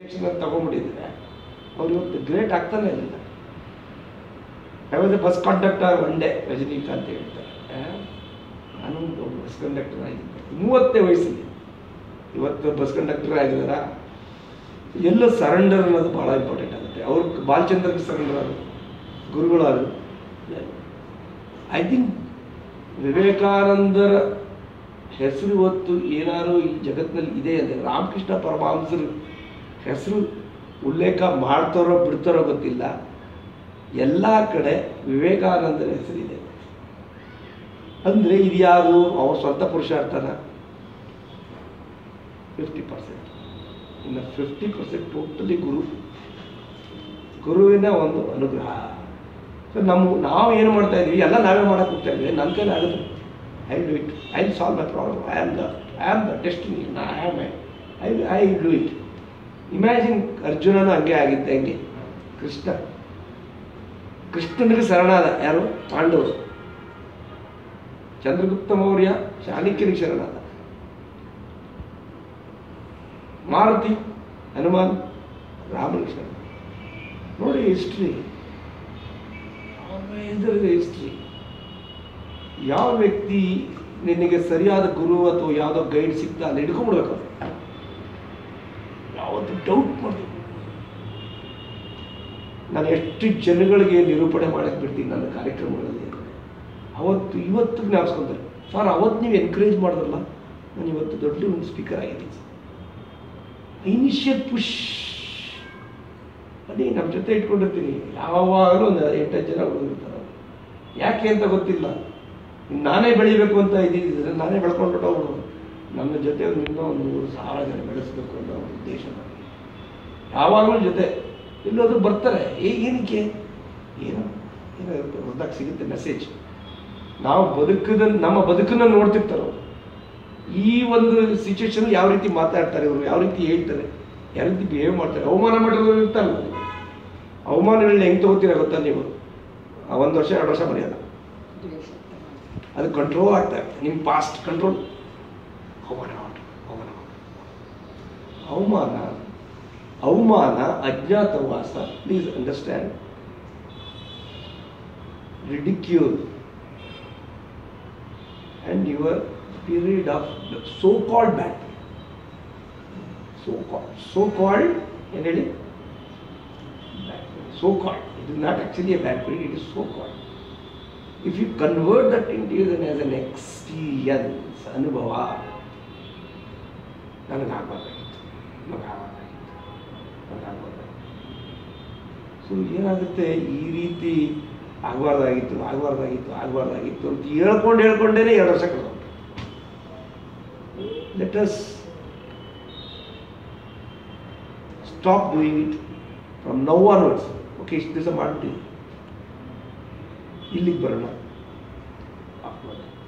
Election ತಗೊಂಡ್ಬಿಟ್ಟಿದ್ರೆ ಅವ್ರು ಇವತ್ತು great ಆಗ್ತಾನೆ ಇಲ್ಲ I was a bus conductor one day Rajinikanth ಹೇಳ್ತಾರೆ ಆ, ನಾನು ಒಬ್ಬ ಬಸ್ ಕಂಡಕ್ಟರ್ ಆಗಿದ್ದೆ ಮೂವತ್ತನೇ ವಯಸ್ಸಲ್ಲಿ ಇವತ್ತು ಬಸ್ ಕಂಡಕ್ಟರ್ ಆಗಿದಾರ ಎಲ್ಲ ಸರೆಂಡರ್ ಅನ್ನೋದು ಭಾಳ ಇಂಪಾರ್ಟೆಂಟ್ ಆಗುತ್ತೆ ಅವ್ರು ಬಾಲಚಂದ್ರಕ್ಕೆ ಸರೆಂಡರ್ ಆದರು ಗುರುಗಳಾದರು ಐ ಥಿಂಕ್ ವಿವೇಕಾನಂದರ ಹೆಸರು ಇವತ್ತು ಏನಾದ್ರು ಈ ಜಗತ್ತಿನಲ್ಲಿ ಇದೆ ಅಂದರೆ ರಾಮಕೃಷ್ಣ ಪರಮಹಂಸರ ಹೆಸರು ಉಲ್ಲೇಖ ಮಾಡ್ತಾರೋ ಬಿಡ್ತಾರೋ ಗೊತ್ತಿಲ್ಲ ಎಲ್ಲ ಕಡೆ ವಿವೇಕಾನಂದರ ಹೆಸರಿದೆ ಅಂದರೆ ಇದು ಯಾರು ಅವ್ರ ಸ್ವಂತ ಪುರುಷಾರ್ಥನ ಫಿಫ್ಟಿ ಪರ್ಸೆಂಟ್ ಇನ್ನು ಫಿಫ್ಟಿ ಪರ್ಸೆಂಟ್ ಟೋಟಲಿ ಗುರು ಗುರುವಿನ ಒಂದು ಅನುಗ್ರಹ ಸೊ ನಮ್ಮ ನಾವು ಏನು ಮಾಡ್ತಾ ಇದ್ವಿ ಎಲ್ಲ ನಾವೇ ಮಾಡಕ್ಕೆ ಹೋಗ್ತಾ ಇದ್ವಿ ನನ್ನ ಕೈಲಿ ಆಗುತ್ತೆ I do it I solve my problem I am the I am the destiny I am I I do it imagine ಅರ್ಜುನನು ಹಂಗೆ ಆಗಿದ್ದೆ ಹಂಗೆ ಕೃಷ್ಣ ಕೃಷ್ಣನಿಗೆ ಶರಣಾದ ಯಾರು ಪಾಂಡವರು ಚಂದ್ರಗುಪ್ತ ಮೌರ್ಯ ಚಾಣಕ್ಯನಿಗೆ ಶರಣಾದ ಮಾರುತಿ ಹನುಮಾನ್ ರಾಮನಿಗೆ ಶರಣ ನೋಡಿ ಹಿಸ್ಟ್ರಿ ಇದರ ಹಿಸ್ಟ್ರಿ ಯಾವ ವ್ಯಕ್ತಿ ನಿನಗೆ ಸರಿಯಾದ ಗುರು ಅಥವಾ ಯಾವುದೋ ಗೈಡ್ ಸಿಗ್ತಾ ಅಲ್ಲಿ ಹಿಡ್ಕೊಂಡ್ಬಿಡ್ಬೇಕು ಯಾವತ್ತು ಡೌಟ್ ಮಾಡಬೇಕು ನಾನು ಎಷ್ಟು ಜನಗಳಿಗೆ ನಿರೂಪಣೆ ಮಾಡಕ್ಕೆ ಬಿಡ್ತೀನಿ ನನ್ನ ಕಾರ್ಯಕ್ರಮಗಳಲ್ಲಿ ಅವತ್ತು ಇವತ್ತು ಜ್ಞಾಪಿಸ್ಕೊಂತಾರೆ ಸರ್ ಅವತ್ತು ನೀವು ಎನ್ಕರೇಜ್ ಮಾಡಿದ್ರಲ್ಲ ನಾನು ಇವತ್ತು ದೊಡ್ಡ ಒಂದು ಸ್ಪೀಕರ್ ಆಗಿದ್ದೀನಿ ಇನಿಷಿಯಲ್ ಪುಷ್ ಅದೇ ನಮ್ಮ ಜೊತೆ ಇಟ್ಕೊಂಡಿರ್ತೀನಿ ಯಾವಾಗಲೂ ಒಂದು ಎಂಟತ್ತು ಜನ ಹುಡುಗಿರ್ತಾರೆ ಯಾಕೆ ಅಂತ ಗೊತ್ತಿಲ್ಲ ಇನ್ನು ನಾನೇ ಬೆಳಿಬೇಕು ಅಂತ ಇದ್ದಿದ್ರೆ ನಾನೇ ಬೆಳ್ಕೊಂಡು ಹೋಗ್ಬೋದು ನಮ್ಮ ಜೊತೆ ಒಂದು ಇನ್ನೂ ಒಂದು ನೂರು ಸಾವಿರ ಜನ ಬೆಳೆಸಬೇಕು ಅನ್ನೋ ಒಂದು ಉದ್ದೇಶ ನನಗೆ ಯಾವಾಗಲೂ ಜೊತೆ ಎಲ್ಲೋದ್ರು ಬರ್ತಾರೆ ಏ ಏನಕ್ಕೆ ಏನೋ ಏನೋ ಹೊರದಾಗ ಸಿಗುತ್ತೆ ಮೆಸೇಜ್ ನಾವು ಬದುಕದ ನಮ್ಮ ಬದುಕನ್ನು ನೋಡ್ತಿರ್ತಾರೋ ಈ ಒಂದು ಸಿಚುವೇಶನ್ ಯಾವ ರೀತಿ ಮಾತಾಡ್ತಾರೆ ಇವರು ಯಾವ ರೀತಿ ಹೇಳ್ತಾರೆ ಯಾವ ರೀತಿ ಬಿಹೇವ್ ಮಾಡ್ತಾರೆ ಅವಮಾನ ಮಾಡಿರೋರು ಇರ್ತಾರಲ್ಲ ಅವಮಾನಗಳನ್ನ ಹೆಂಗೆ ತಗೋತೀರ ಗೊತ್ತಾ ನೀವು ಆ ಒಂದು ವರ್ಷ ಎರಡು ವರ್ಷ ಮರೆಯಲ್ಲ ಅದು ಕಂಟ್ರೋಲ್ ಆಗ್ತಾ ಇರುತ್ತೆ ನಿಮ್ಮ ಪಾಸ್ಟ್ ಕಂಟ್ರೋಲ್ ಅವಮಾನ ಮಾಡು, ಅವಮಾನ ಮಾಡು. ಅವಮಾನ ಅವಮಾನ ಅಜ್ಞಾತವಾಸ please understand ridicule and your period of so-called bad period. So-called. So-called, ಏನು ಹೇಳಿ bad period. So-called. It is not actually a bad period, it is so-called. If you convert that into an as an experience, ಅನುಭವ ನನಗಾಗಬಾರ್ದಾಗಿತ್ತು ನನಗಾಗಬಾರ್ದಾಗಿತ್ತು ನನಗಾಗಬಾರ್ದಾಗಿತ್ತು so ಏನಾಗುತ್ತೆ ಈ ರೀತಿ ಆಗಬಾರ್ದಾಗಿತ್ತು ಆಗಬಾರ್ದಾಗಿತ್ತು ಆಗಬಾರ್ದಾಗಿತ್ತು ಅಂತ ಹೇಳ್ಕೊಂಡು ಹೇಳ್ಕೊಂಡೇನೆ ಎರಡು ವರ್ಷ ಕಳೆದ let us stop doing it from now onwards okay ಇಷ್ಟು ದಿವಸ ಮಾಡ್ತೀವಿ ಇಲ್ಲಿಗೆ ಬರೋಣ